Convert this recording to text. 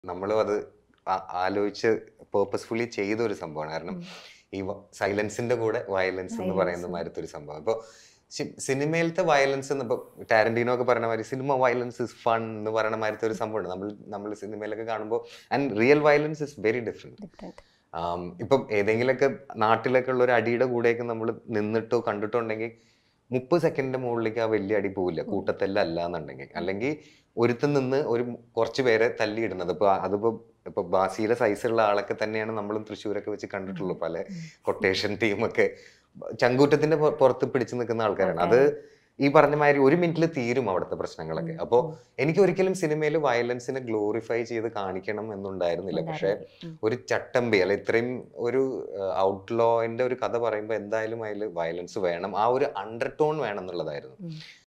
നമ്മളും അത് ആ- ആലോചിച്ച് പേർപ്പസ്ഫുള്ളി ചെയ്ത ഒരു സംഭവമാണ് കാരണം ഈ സൈലൻസിന്റെ കൂടെ വയലൻസ് എന്ന് പറയുന്ന മാതിരത്തെ ഒരു സംഭവം ഇപ്പോൾ സിനിമയിലത്തെ വയലൻസ് എന്ന് ഇപ്പൊ ടാരന്റീനോ ഒക്കെ പറഞ്ഞ മാതിരി സിനിമ വയലൻസ് ഇസ് ഫൺ എന്ന് പറയുന്ന മാതിരത്തെ ഒരു സംഭവമുണ്ട് നമ്മൾ നമ്മൾ സിനിമയിലൊക്കെ കാണുമ്പോൾ and real violence is very different different um, ഇപ്പം ഏതെങ്കിലുമൊക്കെ നാട്ടിലൊക്കെ ഉള്ള ഒരു അടിയുടെ കൂടെയൊക്കെ നമ്മൾ നിന്നിട്ടോ കണ്ടിട്ടോ ഉണ്ടെങ്കിൽ മുപ്പത് സെക്കൻഡിന്റെ മുകളിലേക്ക് ആ വലിയ അടി പോവില്ല കൂട്ടത്തെല്ലാം അല്ല എന്നുണ്ടെങ്കിൽ അല്ലെങ്കിൽ ഒരുത്തൻ നിന്ന് ഒരു കുറച്ച് പേരെ തല്ലിയിടുന്നത് ഇപ്പൊ അതിപ്പോ ഇപ്പൊ ബാസിയിലെ സൈസുള്ള ആളൊക്കെ തന്നെയാണ് നമ്മളും തൃശ്ശൂരൊക്കെ വെച്ച് കണ്ടിട്ടുള്ളൂ പല കൊട്ടേഷൻ ടീമൊക്കെ ചങ്കൂറ്റത്തിന്റെ പുറ- പുറത്ത് പിടിച്ചു നിൽക്കുന്ന ആൾക്കാരാണ് അത് ഈ പറഞ്ഞ മാതിരി ഒരു മിനിറ്റിൽ തീരും അവിടുത്തെ പ്രശ്നങ്ങളൊക്കെ അപ്പോ എനിക്ക് ഒരിക്കലും സിനിമയിൽ വയലൻസിനെ ഗ്ലോറിഫൈ ചെയ്ത് കാണിക്കണം എന്നുണ്ടായിരുന്നില്ല പക്ഷെ ഒരു ചട്ടമ്പി അല്ല ഇത്രയും ഒരു ഔട്ട്ലോന്റെ ഒരു കഥ പറയുമ്പോൾ എന്തായാലും അതിൽ വയലൻസ് വേണം ആ ഒരു അണ്ടർ ടോൺ വേണം എന്നുള്ളതായിരുന്നു